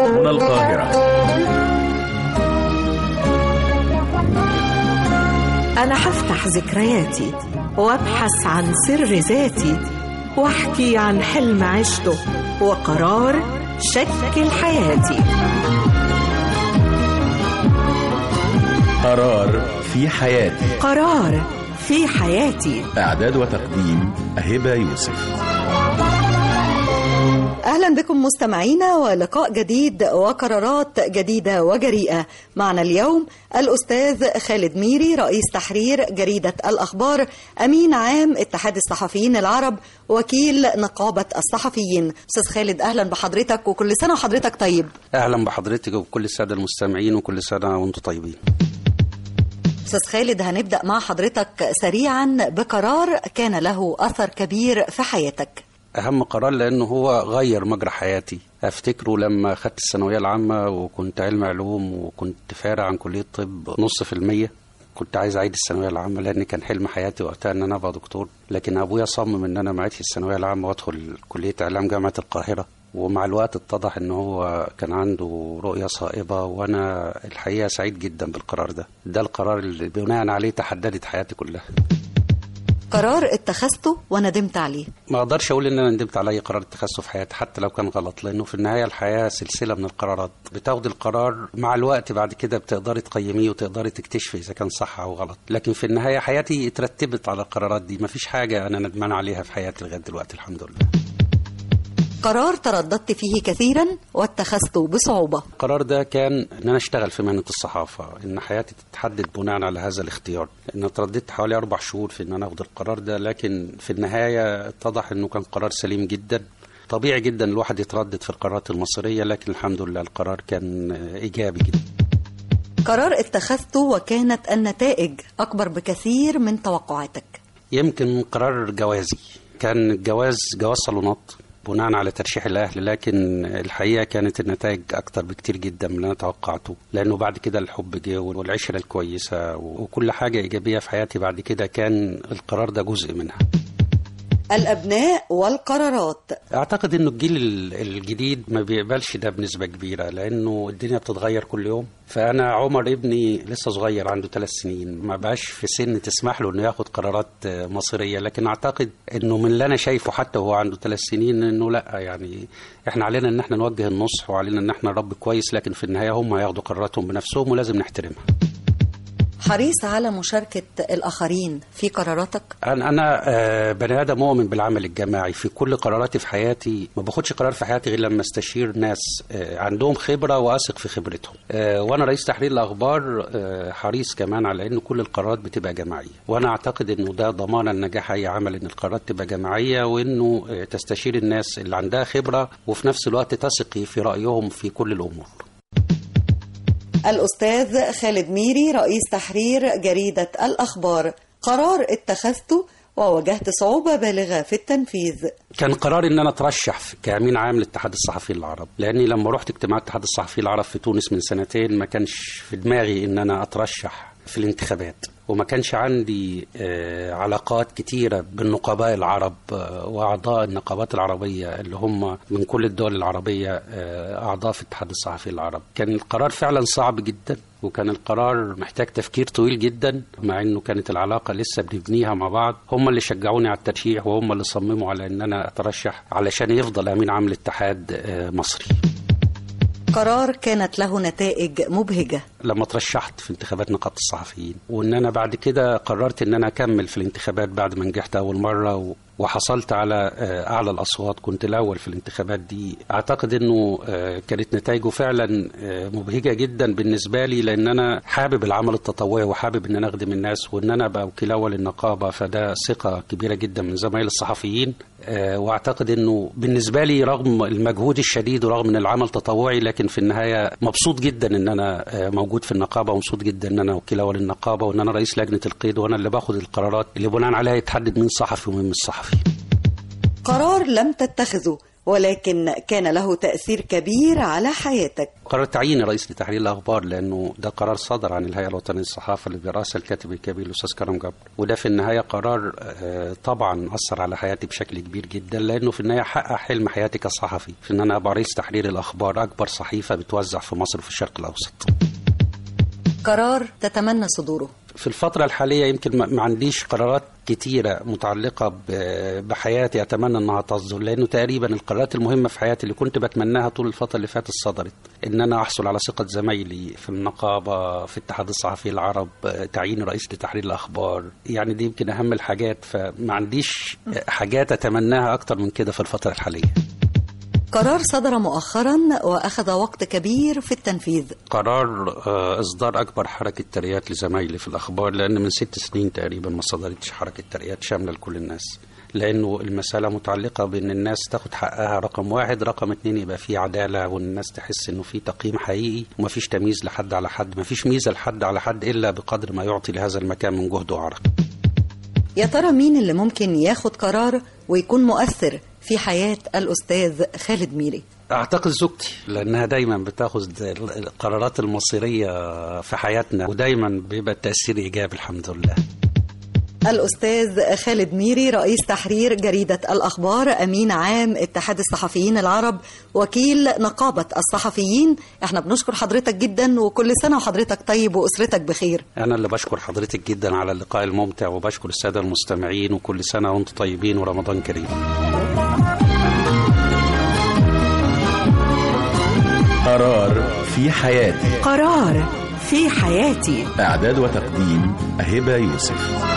هنا القاهرة أنا هفتح ذكرياتي وأبحث عن سر ذاتي وأحكي عن حلم عشته وقرار شكل حياتي قرار في حياتي قرار في حياتي إعداد وتقديم هبة يوسف أهلا بكم مستمعينا ولقاء جديد وقرارات جديدة وجريئة معنا اليوم الأستاذ خالد ميري رئيس تحرير جريدة الأخبار أمين عام اتحاد الصحفيين العرب وكيل نقابة الصحفيين أستاذ خالد أهلا بحضرتك وكل سنة وحضرتك طيب اهلا بحضرتك وبكل الساده المستمعين وكل سنه وانتم طيبين أستاذ خالد هنبدأ مع حضرتك سريعا بقرار كان له أثر كبير في حياتك اهم قرار لانه هو غير مجرى حياتي افتكره لما خدت الثانويه العامه وكنت علم علوم وكنت فارع عن كليه طب نص في المية كنت عايز اعيد الثانويه العامه لان كان حلم حياتي وقتها ان انا ابقى دكتور لكن ابويا صمم ان انا ما اعيدش الثانويه العامه وادخل كليه اعلام جامعه القاهره ومع الوقت اتضح ان هو كان عنده رؤيه صائبه وانا الحقيقه سعيد جدا بالقرار ده ده القرار اللي بناء عليه تحددت حياتي كلها قرار اتخذته وندمت عليه ما اقدرش اقول ان انا ندمت على اي قرار اتخذته في حياتي حتى لو كان غلط لانه في النهايه الحياه سلسله من القرارات بتاخد القرار مع الوقت بعد كده بتقدري تقيميه وتقدري تكتشفي اذا كان صح او غلط لكن في النهايه حياتي اترتبت على القرارات دي مفيش حاجه انا ندمان عليها في حياتي لغايه دلوقتي الحمد لله قرار ترددت فيه كثيرا واتخذته بصعوبة القرار ده كان ان انا اشتغل في مهنه الصحافه ان حياتي تتحدد بناء على هذا الاختيار لان ترددت حوالي اربع شهور في ان انا اخد القرار ده لكن في النهايه اتضح انه كان قرار سليم جدا طبيعي جدا الواحد يتردد في القرارات المصيريه لكن الحمد لله القرار كان ايجابي جدا قرار اتخذته وكانت النتائج أكبر بكثير من توقعاتك يمكن قرار جوازي كان الجواز جواز صالونات بناء على ترشيح الاهل لكن الحقيقه كانت النتائج اكتر بكتير جدا من اللي انا توقعته لانه بعد كده الحب جه والعشره الكويسه وكل حاجه ايجابيه في حياتي بعد كده كان القرار ده جزء منها الأبناء والقرارات اعتقد انه الجيل ال- الجديد ما بيقبلش ده بنسبه كبيره لانه الدنيا بتتغير كل يوم فانا عمر ابني لسه صغير عنده ثلاث سنين ما بقاش في سن تسمح له انه ياخد قرارات آه، مصيريه لكن اعتقد انه من اللي انا شايفه حتى وهو عنده ثلاث سنين انه لا يعني احنا علينا ان احنا نوجه النصح وعلينا ان احنا نربي كويس لكن في النهايه هم هياخدوا قراراتهم بنفسهم ولازم نحترمها حريص على مشاركة الآخرين في قراراتك انا انا آه، بني ادم مؤمن بالعمل الجماعي في كل قراراتي في حياتي ما باخدش قرار في حياتي غير لما استشير ناس آه، عندهم خبره واثق في خبرتهم آه، وانا رئيس تحرير الاخبار آه، حريص كمان على ان كل القرارات بتبقى جماعيه وانا اعتقد انه ده ضمان النجاح اي عمل ان القرارات تبقى جماعيه وانه آه، تستشير الناس اللي عندها خبره وفي نفس الوقت تثقي في رايهم في كل الامور الأستاذ خالد ميري رئيس تحرير جريدة الأخبار قرار اتخذته وواجهت صعوبة بالغة في التنفيذ كان قراري ان انا اترشح في- كامين عام لاتحاد الصحفيين العرب لاني لما رحت اجتماع اتحاد الصحفيين العرب في تونس من سنتين ما كانش في دماغي ان انا اترشح في الانتخابات وما كانش عندي آه، علاقات كتيرة بالنقباء العرب آه، وأعضاء النقابات العربية اللي هم من كل الدول العربية آه، أعضاء في اتحاد الصحفيين العرب كان القرار فعلا صعب جدا وكان القرار محتاج تفكير طويل جدا مع انه كانت العلاقه لسه بنبنيها مع بعض هم اللي شجعوني على الترشيح وهم اللي صمموا على ان انا اترشح علشان يفضل امين عام الاتحاد آه، مصري قرار كانت له نتائج مبهجة لما ترشحت في انتخابات نقابه الصحفيين وان انا بعد كده قررت ان انا اكمل في الانتخابات بعد ما نجحت اول مره و... وحصلت على آه، اعلى الاصوات كنت الاول في الانتخابات دي اعتقد انه آه، كانت نتائجه فعلا آه، مبهجه جدا بالنسبه لي لان انا حابب العمل التطوعي وحابب ان انا اخدم الناس وان انا ابقى وكيل اول النقابه فده ثقه كبيره جدا من زمايل الصحفيين آه، واعتقد انه بالنسبه لي رغم المجهود الشديد ورغم ان العمل تطوعي لكن في النهايه مبسوط جدا ان انا آه، موجود في النقابه ومبسوط جدا ان انا وكيل اول النقابه وان انا رئيس لجنه القيد وانا اللي باخد القرارات اللي بناء عليها يتحدد مين صحفي ومين مش صحفي قرار لم تتخذه ولكن كان له تأثير كبير على حياتك قرار تعيين رئيس لتحرير الاخبار لانه ده قرار صدر عن الهيئه الوطنيه للصحافه اللي برئاسه الكاتب الكبير الاستاذ كرم جبر وده في النهايه قرار آه، طبعا اثر على حياتي بشكل كبير جدا لانه في النهايه حقق حلم حياتي كصحفي في ان انا ابقى رئيس تحرير الاخبار اكبر صحيفه بتوزع في مصر وفي الشرق الاوسط قرار تتمنى صدوره في الفترة الحالية يمكن ما ما عنديش قرارات كتيرة متعلقة ب- بحياتي أتمنى أنها تصدر لأنه تقريبا القرارات المهمة في حياتي اللي كنت بتمناها طول الفترة اللي فاتت صدرت إن أنا أحصل على ثقة زمايلي في النقابة في اتحاد الصحفي العرب تعيين رئيس لتحرير الأخبار يعني دي يمكن أهم الحاجات فما عنديش حاجات أتمناها أكتر من كده في الفترة الحالية قرار صدر مؤخرا وأخذ وقت كبير في التنفيذ قرار آه، اصدار اكبر حركه ترقيات لزمايلي في الاخبار لان من ست سنين تقريبا ما صدرتش حركه ترقيات شامله لكل الناس لانه المساله متعلقه بان الناس تاخد حقها رقم واحد رقم اتنين يبقى في عداله وان الناس تحس انه في تقييم حقيقي ومفيش تمييز لحد على حد مفيش ميزه لحد على حد الا بقدر ما يعطي لهذا المكان من جهد وعرق يا ترى مين اللي ممكن ياخد قرار ويكون مؤثر في حياة الأستاذ خالد ميري اعتقد زوجتي لانها دايما بتاخذ القرارات المصيريه في حياتنا ودايما بيبقى التاثير ايجابي الحمد لله الأستاذ خالد ميري رئيس تحرير جريدة الأخبار أمين عام اتحاد الصحفيين العرب وكيل نقابة الصحفيين احنا بنشكر حضرتك جدا وكل سنة وحضرتك طيب وأسرتك بخير أنا اللي بشكر حضرتك جدا على اللقاء الممتع وبشكر السادة المستمعين وكل سنة وأنتم طيبين ورمضان كريم قرار في حياتي قرار في حياتي إعداد وتقديم هبة يوسف